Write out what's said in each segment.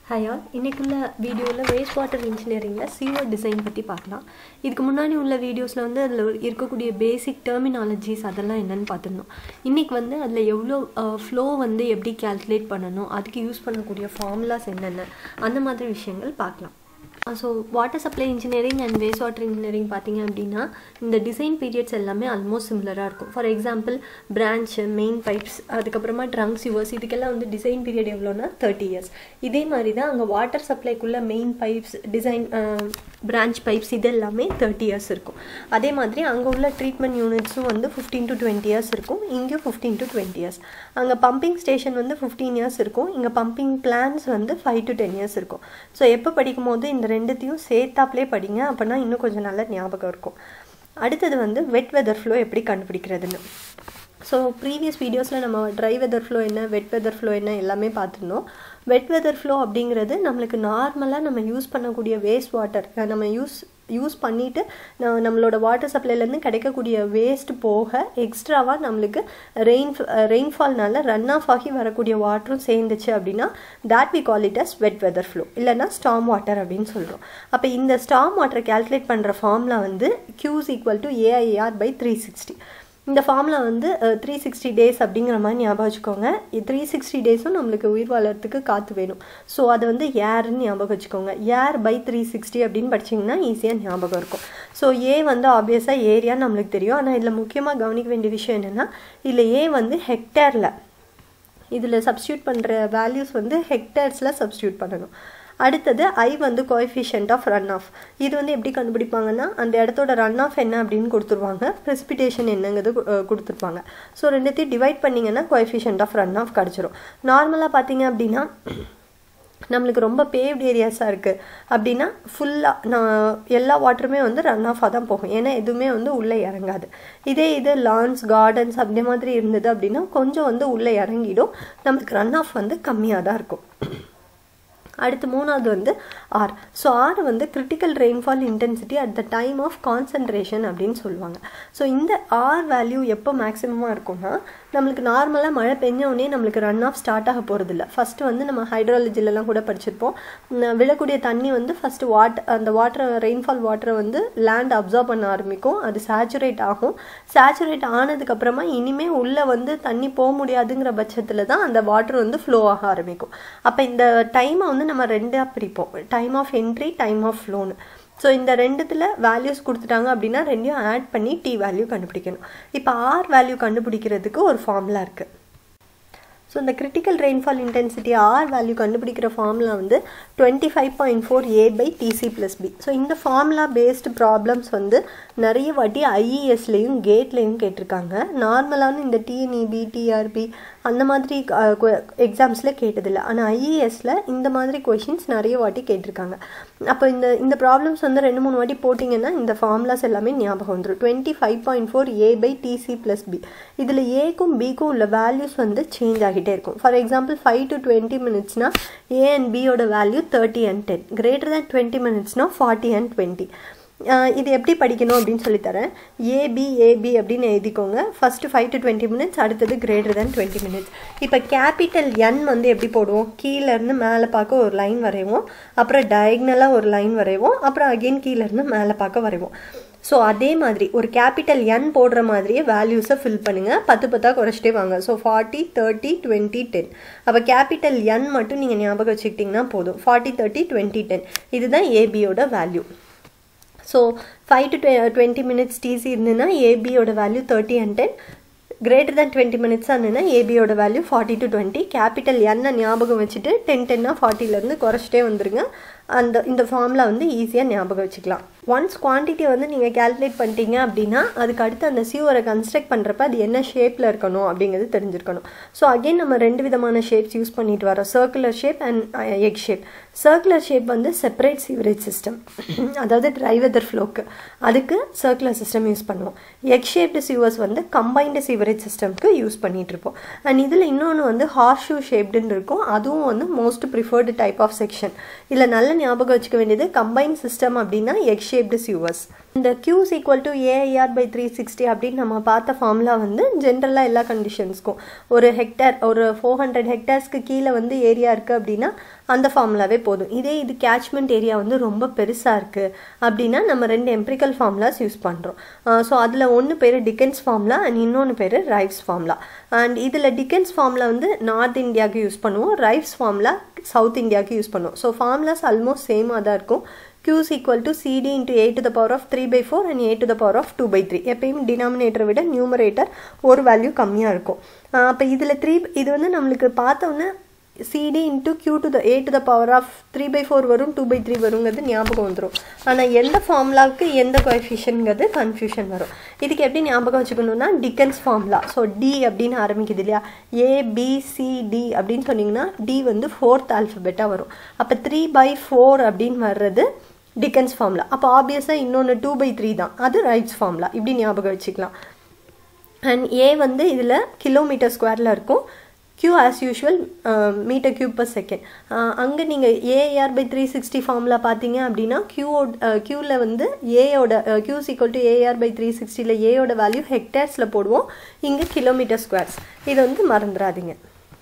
hi all இன்றைக்குள்ள வீடியோவில் waste water இன்ஜினியரிங்கில் சிஓ டிசைன் பற்றி பார்க்கலாம் இதுக்கு முன்னாடி உள்ள வீடியோஸில் வந்து அதில் இருக்கக்கூடிய பேசிக் டெர்மினாலஜிஸ் அதெல்லாம் என்னென்னு பார்த்துருந்தோம் இன்றைக்கி வந்து அதில் எவ்வளோ ஃப்ளோ வந்து எப்படி கேல்குலேட் பண்ணணும் அதுக்கு யூஸ் பண்ணக்கூடிய ஃபார்முலாஸ் என்னென்ன அந்த மாதிரி விஷயங்கள் பார்க்கலாம் so water supply engineering and waste water engineering பார்த்தீங்க அப்படின்னா இந்த டிசைன் பீரியட்ஸ் எல்லாமே ஆல்மோஸ்ட் சிமிலராக இருக்கும் for example branch main pipes அதுக்கப்புறமா ட்ரங்க்ஸ் யுவர்ஸ் இதுக்கெல்லாம் வந்து டிசைன் பீரியட் எவ்வளோனா தேர்ட்டி இயர்ஸ் இதே மாதிரி தான் அங்கே வாட்டர் சப்ளைக்குள்ளே main pipes design branch pipes இது எல்லாமே தேர்ட்டி இயர்ஸ் இருக்கும் அதே மாதிரி அங்கே உள்ள ட்ரீட்மெண்ட் யூனிட்ஸும் வந்து ஃபிஃப்டீன் டு டுவெண்ட்டி இயர்ஸ் இருக்கும் இங்கேயும் ஃபிஃப்டீன் டு டுவெண்ட்டி இயர்ஸ் அங்கே பம்பிங் ஸ்டேஷன் வந்து ஃபிஃப்டீன் இயர்ஸ் இருக்கும் இங்கே பம்பிங் பிளான்ஸ் வந்து ஃபைவ் டு டென் இயர்ஸ் இருக்கும் ஸோ எப்போ படிக்கும் போது இந்த ரெண்டுத்தையும் சேர்த்தாப்லே படிங்க அப்படின்னா இன்னும் கொஞ்சம் நல்ல ஞாபகம் இருக்கும் அடுத்தது வந்து வெட் வெதர் ஃப்ளோ எப்படி கண்டுபிடிக்கிறதுன்னு ஸோ ப்ரீவியஸ் வீடியோஸில் நம்ம ட்ரை வெதர் ஃப்ளோ என்ன வெட் வெதர் ஃப்ளோ என்ன எல்லாமே பார்த்துருந்தோம் வெட் வெதர் ஃப்ளோ அப்படிங்கிறது நம்மளுக்கு நார்மலாக நம்ம யூஸ் பண்ணக்கூடிய வேஸ்ட் வாட்டர் நம்ம யூஸ் யூஸ் பண்ணிவிட்டு நம்மளோட வாட்டர் சப்ளைலேருந்து கிடைக்கக்கூடிய வேஸ்ட் போக எக்ஸ்ட்ராவாக நம்மளுக்கு ரெயின் ரெயின்ஃபால்னால ரன் ஆஃப் ஆகி வரக்கூடிய வாட்டரும் சேர்ந்துச்சு அப்படின்னா that we call it as wet weather flow இல்லைனா ஸ்டாம் வாட்டர் அப்படின்னு சொல்கிறோம் அப்போ இந்த ஸ்டாம் வாட்டரை கேல்குலேட் பண்ணுற ஃபார்முலா வந்து Q is equal to AIR by three sixty இந்த ஃபார்மில் வந்து த்ரீ சிக்ஸ்டி டேஸ் அப்படிங்கிற மாதிரி ஞாபகம் வச்சுக்கோங்க த்ரீ சிக்ஸ்டி டேஸும் நம்மளுக்கு உயிர் வாழறதுக்கு காற்று வேணும் ஸோ அது வந்து ஏர்னு ஞாபகம் வச்சுக்கோங்க ஏர் பை த்ரீ சிக்ஸ்டி அப்படின்னு படிச்சிங்கன்னா ஈஸியாக ஞாபகம் இருக்கும் ஸோ ஏ வந்து ஆப்வியஸாக ஏரியா நம்மளுக்கு தெரியும் ஆனால் இதில் முக்கியமாக கவனிக்க வேண்டிய விஷயம் என்னென்னா இதில் ஏ வந்து ஹெக்டேரில் இதில் சப்ஸ்டியூட் பண்ணுற வேல்யூஸ் வந்து ஹெக்டேர்ஸில் சப்ஸ்டியூட் பண்ணணும் அடுத்தது ஐ வந்து கோஎஃபிஷியன்ட் ஆஃப் ரன் ஆஃப் இது வந்து எப்படி கண்டுபிடிப்பாங்கன்னா அந்த இடத்தோட ரன் ஆஃப் என்ன அப்படின்னு கொடுத்துருவாங்க ப்ரெசிபிடேஷன் என்னங்கிறது கொடுத்துருப்பாங்க ஸோ ரெண்டுத்தையும் டிவைட் பண்ணிங்கன்னா கோஎஃபிஷியன்ட் ஆஃப் ரன் ஆஃப் கிடச்சிரும் நார்மலாக பார்த்தீங்க அப்படின்னா நம்மளுக்கு ரொம்ப பேவ்ட் ஏரியாஸாக இருக்குது அப்படின்னா ஃபுல்லாக நான் எல்லா வாட்டருமே வந்து ரன் ஆஃபாக தான் போகும் ஏன்னா எதுவுமே வந்து உள்ளே இறங்காது இதே இது லான்ஸ் கார்டன்ஸ் அப்படி மாதிரி இருந்தது அப்படின்னா கொஞ்சம் வந்து உள்ளே இறங்கிடும் நம்மளுக்கு ரன் ஆஃப் வந்து கம்மியாக தான் இருக்கும் அடுத்து மூணாவது வந்து ஆர் ஸோ ஆர் வந்து critical rainfall intensity at the time of concentration அப்படின்னு சொல்லுவாங்க ஸோ இந்த ஆர் வேல்யூ எப்போ மேக்ஸிமமாக இருக்கும்னா நம்மளுக்கு நார்மலாக மழை பெஞ்சோடனே நம்மளுக்கு ரன் ஆஃப் ஸ்டார்ட் ஆக போகிறதில்ல ஃபஸ்ட்டு வந்து நம்ம ஹைட்ராலஜிலலாம் கூட படிச்சிருப்போம் விழக்கூடிய தண்ணி வந்து ஃபஸ்ட்டு வாட் அந்த வாட்டரை ரெயின்ஃபால் வாட்டரை வந்து லேண்ட் அப்சர்வ் பண்ண ஆரம்பிக்கும் அது சேச்சுரேட் ஆகும் சேச்சுரேட் ஆனதுக்கப்புறமா இனிமேல் உள்ளே வந்து தண்ணி போக முடியாதுங்கிற பட்சத்தில் தான் அந்த வாட்டர் வந்து ஃப்ளோ ஆக ஆரம்பிக்கும் அப்போ இந்த டைமை வந்து நம்ம ரெண்டாக பிரிப்போம் time of entry time of ஃப்ளோனு ஸோ இந்த ரெண்டுத்தில் வேல்யூஸ் கொடுத்துட்டாங்க அப்படின்னா ரெண்டையும் ஆட் பண்ணி டி வேல்யூ கண்டுபிடிக்கணும் இப்போ ஆர் வேல்யூ கண்டுபிடிக்கிறதுக்கு ஒரு ஃபார்முலா இருக்குது ஸோ இந்த critical rainfall intensity R value கண்டுபிடிக்கிற ஃபார்முலா வந்து twenty five point four A by TC plus B so இந்த ஃபார்முலா பேஸ்டு ப்ராப்ளம்ஸ் வந்து நிறைய வாட்டி ஐஇஎஸ்லேயும் கேட்லேயும் கேட்டிருக்காங்க நார்மலான இந்த டிஎன்இபி டிஆர்பி அந்த மாதிரி எக்ஸாம்ஸில் கேட்டதில்லை ஆனால் ஐஇஎஸில் இந்த மாதிரி கொஷின்ஸ் நிறைய வாட்டி கேட்டிருக்காங்க அப்போ இந்த இந்த ப்ராப்ளம்ஸ் வந்து ரெண்டு மூணு வாட்டி போட்டிங்கன்னா இந்த ஃபார்முலாஸ் எல்லாமே ஞாபகம் வந்துடும் twenty five point four A by TC plus B இதில் ஏக்கும் பிக்கும் உள்ள வேல்யூஸ் வந்து சேஞ்ச் ஆகிட்டே இருக்கும் for example five to twenty மினிட்ஸ்னா ஏ அண்ட் பியோட value thirty and ten greater than twenty மினிட்ஸ்னா ஃபார்ட்டி அண்ட் டுவெண்ட்டி இது எப்படி படிக்கணும் அப்படின்னு சொல்லித்தரேன் ஏபி ஏபி அப்படின்னு எழுதிக்கோங்க first five to twenty minutes அடுத்தது கிரேட்டர் தேன் டுவெண்ட்டி மினிட்ஸ் இப்போ கேபிட்டல் என் வந்து எப்படி போடுவோம் கீழேருந்து மேலே பார்க்க ஒரு லைன் வரைவோம் அப்புறம் டயக்னலாக ஒரு லைன் வரைவோம் அப்புறம் அகெயின் கீழேருந்து மேலே பார்க்க வரைவோம் ஸோ அதே மாதிரி ஒரு கேபிட்டல் என் போடுற மாதிரியே வேல்யூஸை ஃபில் பண்ணுங்கள் பத்து பத்தாக குறைச்சிட்டே வாங்க so forty thirty twenty ten அப்போ கேபிட்டல் என் மட்டும் நீங்கள் ஞாபகம் வச்சுக்கிட்டிங்கன்னா போதும் ஃபார்ட்டி தேர்ட்டி டுவெண்ட்டி டென் இதுதான் ஏபியோட value so five to twenty minutes TC இருந்ததுன்னா ஏபியோட value thirty and ten greater than twenty மினிட்ஸாக இருந்ததுன்னா ஏபியோட value forty to twenty capital என்ன ஞாபகம் வச்சுட்டு டென் டென்னாக ஃபார்ட்டிலேருந்து குறைச்சிட்டே வந்துருங்க அந்த இந்த ஃபார்மில் வந்து ஈஸியாக ஞாபகம் வச்சுக்கலாம் ஒன்ஸ் குவான்டிட்டி வந்து நீங்கள் கேல்குலேட் பண்ணிட்டீங்க அப்படின்னா அதுக்கு அடுத்து அந்த சியூரை கன்ஸ்ட்ரக்ட் பண்ணுறப்ப அது என்ன ஷேப்பில் இருக்கணும் அப்படிங்கிறது தெரிஞ்சிருக்கணும் ஸோ அகெயின் நம்ம ரெண்டு விதமான ஷேப்ஸ் யூஸ் பண்ணிட்டு வரோம் circular shape and egg shape circular shape வந்து செப்பரேட் சீவரேஜ் சிஸ்டம் அதாவது ட்ரை வெதர் ஃப்ளோக்கு அதுக்கு சர்க்குலர் சிஸ்டம் யூஸ் பண்ணுவோம் எக் ஷேப்டு சிவர்ஸ் வந்து கம்பைன்டு சீவரேஜ் சிஸ்டம்க்கு யூஸ் பண்ணிகிட்டு இருப்போம் அண்ட் இதில் இன்னொன்று வந்து ஹார்ஷூ ஷேப்டுன்னு இருக்கும் அதுவும் வந்து most preferred type of section இதில் நல்ல அதனால ஞாபகம் வச்சுக்க வேண்டியது கம்பைன் சிஸ்டம் அப்படின்னா எக் ஷேப்டு சியூவர்ஸ் இந்த Q is equal to AIR by three sixty அப்படின்னு நம்ம பார்த்த ஃபார்முலா வந்து ஜென்ரலாக எல்லா கண்டிஷன்ஸ்க்கும் ஒரு ஹெக்டேர் ஒரு ஃபோர் ஹண்ட்ரட் ஹெக்டேர்ஸ்க்கு கீழே வந்து ஏரியா இருக்குது அப்படின்னா அந்த ஃபார்முலாவே போதும் இதே இது கேட்ச்மெண்ட் ஏரியா வந்து ரொம்ப பெருசாக இருக்குது அப்படின்னா நம்ம ரெண்டு எம்ப்ரிக்கல் ஃபார்முலாஸ் யூஸ் பண்ணுறோம் ஸோ அதில் ஒன்று பேர் டிக்கன்ஸ் ஃபார்முலா அண்ட் இன்னொன்று பேர் ரைவ்ஸ் ஃபார்முலா அண்ட் இதில் டிக்கன்ஸ் ஃபார்முலா வந்து நார்த் இந்தியாவுக்கு யூஸ் பண்ணுவோம் ரைவ்ஸ் ஃபார்முலா சவுத் இந்தியாவுக்கு யூஸ் பண்ணுவோம் ஸோ ஃபார்முலாஸ் ஆல்மோஸ்ட் சேமாக தான் இருக்கும் q is equal to cd into a to the power of 3 by 4 and a to the power of 2 by 3 எப்பயும் டினாமினேட்டரை விட நியூமரேட்டர் ஒரு வேல்யூ கம்மியாக இருக்கும் அப்போ இதில் த்ரீ இது வந்து நம்மளுக்கு பார்த்தோன்னே cd into q to the a to the power of 3 by 4 வரும் 2 by 3 வருங்கிறது ஞாபகம் வந்துடும் ஆனால் எந்த ஃபார்முலாவுக்கு எந்த கோஎஃபிஷியன்ங்கிறது கன்ஃபியூஷன் வரும் இதுக்கு எப்படி ஞாபகம் வச்சுக்கணும்னா டிக்கன்ஸ் ஃபார்முலா ஸோ டி அப்படின்னு ஆரம்பிக்குது இல்லையா ஏ பி சி டி அப்படின்னு சொன்னீங்கன்னா டி வந்து ஃபோர்த் ஆல்ஃபபெட்டாக வரும் அப்போ த்ரீ பை ஃபோர் அப்படின்னு வர்றது டிக்கன்ஸ் ஃபார்முலா அப்போ ஆப்வியஸாக இன்னொன்று டூ பை த்ரீ தான் அது ரைட்ஸ் ஃபார்முலா இப்படி ஞாபகம் வச்சுக்கலாம் அண்ட் ஏ வந்து இதில் கிலோமீட்டர் ஸ்கொயரில் இருக்கும் q as usual metre cube per second அங்கே நீங்கள் AR by three sixty formula பார்த்தீங்க அப்படின்னா க்யூவோட க்யூவில் வந்து ஏயோட Q is equal to AR by three சிக்ஸ்டியில் ஏயோட வேல்யூ ஹெக்டேர்ஸில் போடுவோம் இங்கே கிலோமீட்டர் ஸ்கொயர்ஸ் இதை வந்து மறந்துடாதீங்க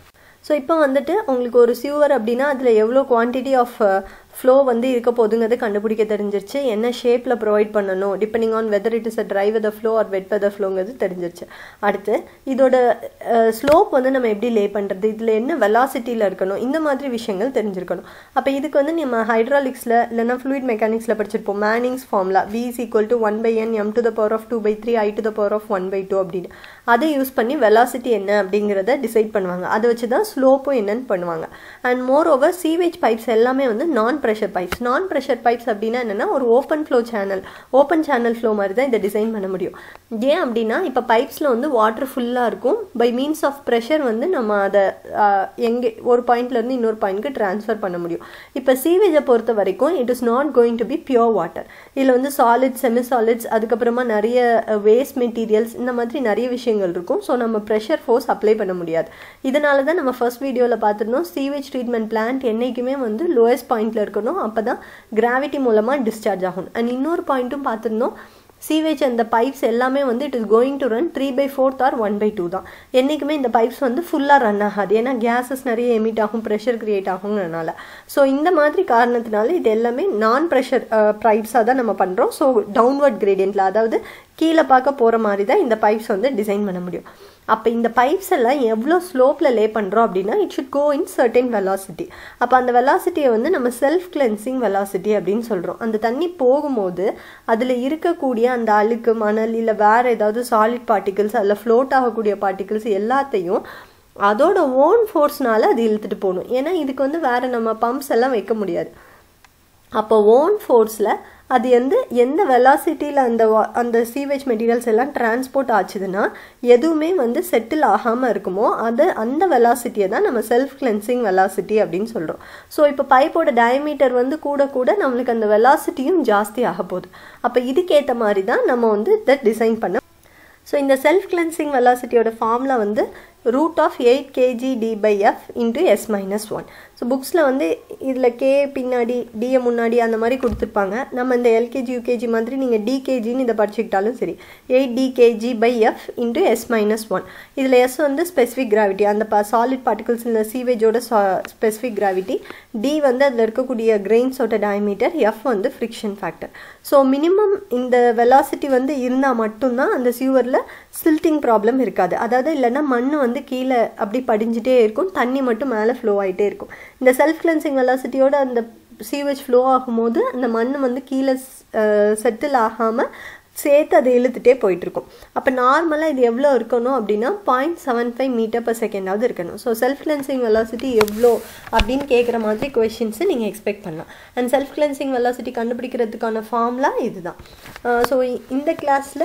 ஸோ இப்போ வந்துட்டு உங்களுக்கு ஒரு சியூவர் அப்படின்னா அதில் எவ்வளோ குவான்டிட்டி ஆஃப் ஃப்ளோ வந்து இருக்க போதுங்கிறது கண்டுபிடிக்க தெரிஞ்சிருச்சு என்ன ஷேப்பில் ப்ரொவைட் பண்ணணும் depending on whether it is a dry weather flow or wet weather ஃப்ளோங்கிறது தெரிஞ்சிருச்சு அடுத்து இதோட ஸ்லோப் வந்து நம்ம எப்படி லே பண்ணுறது இதில் என்ன வெலாசிட்டியில் இருக்கணும் இந்த மாதிரி விஷயங்கள் தெரிஞ்சிருக்கணும் அப்போ இதுக்கு வந்து நம்ம ஹைட்ராலிக்ஸில் இல்லைனா ஃப்ளூயிட் மெக்கானிக்ஸில் படிச்சிருப்போம் Manning's formula V is equal to one by N M to the power of two by three I to the power of one by two அப்படின்னு அதை யூஸ் பண்ணி வெலாசிட்டி என்ன அப்படிங்கிறத டிசைட் பண்ணுவாங்க அதை வச்சு தான் ஸ்லோப்பும் என்னன்னு பண்ணுவாங்க and moreover sewage pipes எல்லாமே வந்து non pressure pipes non pressure pipes அப்படின்னா என்னென்னா ஒரு open flow channel open channel flow மாதிரி தான் இதை டிசைன் பண்ண முடியும் ஏன் அப்படின்னா இப்போ பைப்ஸில் வந்து வாட்டர் ஃபுல்லாக இருக்கும் பை மீன்ஸ் ஆஃப் ப்ரெஷர் வந்து நம்ம அதை எங்கே ஒரு பாயிண்ட்லேருந்து இன்னொரு பாயிண்ட்க்கு ட்ரான்ஸ்ஃபர் பண்ண முடியும் இப்போ சீவேஜை பொறுத்த வரைக்கும் it is not going to be pure water இதில் வந்து சாலிட்ஸ் செமி சாலிட்ஸ் அதுக்கப்புறமா நிறைய வேஸ்ட் மெட்டீரியல்ஸ் இந்த மாதிரி நிறைய விஷயங்கள் இருக்கும் ஸோ நம்ம ப்ரெஷர் ஃபோர்ஸ் அப்ளை பண்ண முடியாது இதனால தான் நம்ம ஃபர்ஸ்ட் வீடியோவில் பார்த்துருந்தோம் சீவேஜ் ட்ரீட்மெண்ட் பிளான்ட் என்றைக்குமே வந்து லோயஸ்ட் பாயிண்ட்டில் இருக்கணும் அப்போ தான் கிராவிட்டி மூலமாக டிஸ்சார்ஜ் ஆகும் அண்ட் இன்னொரு பாயிண்ட்டும் பார்த்துருந்தோம் சீவேஜ் அந்த பைப்ஸ் எல்லாமே வந்து it is going to run three by fourth or one by two தான் என்றைக்குமே இந்த பைப்ஸ் வந்து ஃபுல்லாக ரன் ஆகாது ஏன்னா கேஸஸ் நிறைய எமிட் ஆகும் ப்ரெஷர் கிரியேட் ஆகுங்கிறனால ஸோ இந்த மாதிரி காரணத்தினால இது எல்லாமே நான் ப்ரெஷர் பைப்ஸாக தான் நம்ம பண்ணுறோம் ஸோ டவுன்வர்ட் கிரேடியண்ட்டில் அதாவது கீழே பார்க்க போகிற மாதிரி தான் இந்த பைப்ஸ் வந்து டிசைன் பண்ண முடியும் அப்போ இந்த பைப்ஸ் எல்லாம் எவ்வளோ ஸ்லோப்பில் லே பண்ணுறோம் அப்படின்னா it should go in certain velocity அப்போ அந்த வெலாசிட்டியை வந்து நம்ம செல்ஃப் கிளென்சிங் வெலாசிட்டி அப்படின்னு சொல்கிறோம் அந்த தண்ணி போகும்போது அதில் இருக்கக்கூடிய அந்த அழுக்கு மணல் இல்லை வேறு ஏதாவது சாலிட் பார்ட்டிகிள்ஸ் அதில் ஃப்ளோட் ஆகக்கூடிய பார்ட்டிகிள்ஸ் எல்லாத்தையும் அதோட ஓன் ஃபோர்ஸ்னால அது இழுத்துட்டு போகணும் ஏன்னா இதுக்கு வந்து வேறு நம்ம பம்ப்ஸ் எல்லாம் வைக்க முடியாது அப்போ ஓன் ஃபோர்ஸில் அது வந்து எந்த வெலாசிட்டியில் அந்த அந்த சீவேஜ் மெட்டீரியல்ஸ் எல்லாம் டிரான்ஸ்போர்ட் ஆச்சுதுன்னா எதுவுமே வந்து செட்டில் ஆகாமல் இருக்குமோ அது அந்த வெலாசிட்டியை தான் நம்ம செல்ஃப் கிளென்சிங் வெலாசிட்டி அப்படின்னு சொல்கிறோம் ஸோ இப்போ பைப்போட டயமீட்டர் வந்து கூட கூட நம்மளுக்கு அந்த வெலாசிட்டியும் ஜாஸ்தி ஆக போகுது அப்போ இதுக்கேற்ற மாதிரி தான் நம்ம வந்து இதை டிசைன் பண்ண ஸோ இந்த செல்ஃப் கிளென்சிங் வெலாசிட்டியோட ஃபார்முலா வந்து root of eight KG D by F into S minus one so புக்ஸில் வந்து இதில் கே பின்னாடி டிஏ முன்னாடி அந்த மாதிரி கொடுத்துருப்பாங்க நம்ம இந்த எல்கேஜி யூகேஜி மாதிரி நீங்கள் டிகேஜின்னு இதை படிச்சுக்கிட்டாலும் சரி eight DKG by F into S minus one இதில் எஸ் வந்து ஸ்பெசிஃபிக் கிராவிட்டி அந்த ப சாலிட் பார்ட்டிகல்ஸ் இந்த சீவேஜோட ஸ்பெசிஃபிக் கிராவிட்டி டி வந்து அதில் இருக்கக்கூடிய கிரெயின்ஸோட டயமீட்டர் எஃப் வந்து ஃப்ரிக்ஷன் ஃபேக்டர் ஸோ மினிமம் இந்த வெலாசிட்டி வந்து இருந்தால் மட்டும்தான் அந்த சியூவரில் சில்ட்டிங் ப்ராப்ளம் இருக்காது அதாவது இல்லைன்னா மண் வந்து கீழே அப்படி படிஞ்சிட்டே இருக்கும் தண்ணி மட்டும் மேலே ஃப்ளோ ஆகிட்டே இருக்கும் இந்த செல்ஃப் கிளென்சிங் வெலாசிட்டியோட அந்த சீவேஜ் ஃப்ளோ ஆகும்போது அந்த மண் வந்து கீழே செட்டில் ஆகாமல் சேர்த்து அதை இழுத்துட்டே போயிட்டுருக்கும் அப்போ நார்மலாக இது எவ்வளோ இருக்கணும் அப்படின்னா point seven five metre per செகண்டாவது இருக்கணும் ஸோ செல்ஃப் கிளென்சிங் வெலாசிட்டி எவ்வளோ அப்படின்னு கேட்குற மாதிரி கொஷின்ஸை நீங்கள் எக்ஸ்பெக்ட் பண்ணலாம் அண்ட் செல்ஃப் கிளென்சிங் வெலாசிட்டி கண்டுபிடிக்கிறதுக்கான ஃபார்ம்லாம் இதுதான் ஸோ இந்த கிளாஸில்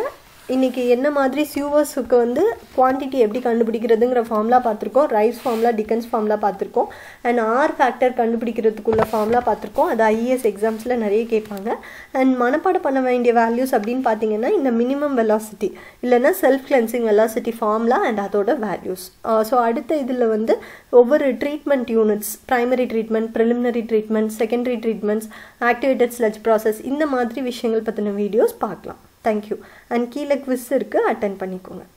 இன்றைக்கி என்ன மாதிரி சியூவர்ஸுக்கு வந்து குவான்டிட்டி எப்படி கண்டுபிடிக்கிறதுங்கிற ஃபார்முலா பார்த்துருக்கோம் ரைஸ் ஃபார்முலா டிக்கன்ஸ் ஃபார்முலா பார்த்துருக்கோம் அண்ட் ஆர் ஃபேக்டர் கண்டுபிடிக்கிறதுக்குள்ள ஃபார்முலா பார்த்துருக்கோம் அது ஐஏஎஸ் எக்ஸாம்ஸில் நிறைய கேட்பாங்க அண்ட் மனப்பாடம் பண்ண வேண்டிய வேல்யூஸ் அப்படின்னு பார்த்தீங்கன்னா இந்த மினிமம் வெலாசிட்டி இல்லைன்னா self cleansing velocity formula and அதோட வேல்யூஸ் ஸோ அடுத்த இதில் வந்து ஒவ்வொரு treatment units primary treatment preliminary treatment secondary treatments activated sludge process இந்த மாதிரி விஷயங்கள் பற்றின வீடியோஸ் பார்க்கலாம் தேங்க்யூ அண்ட் கீழே குவிஸ் இருக்குது அட்டன் பண்ணிக்கோங்க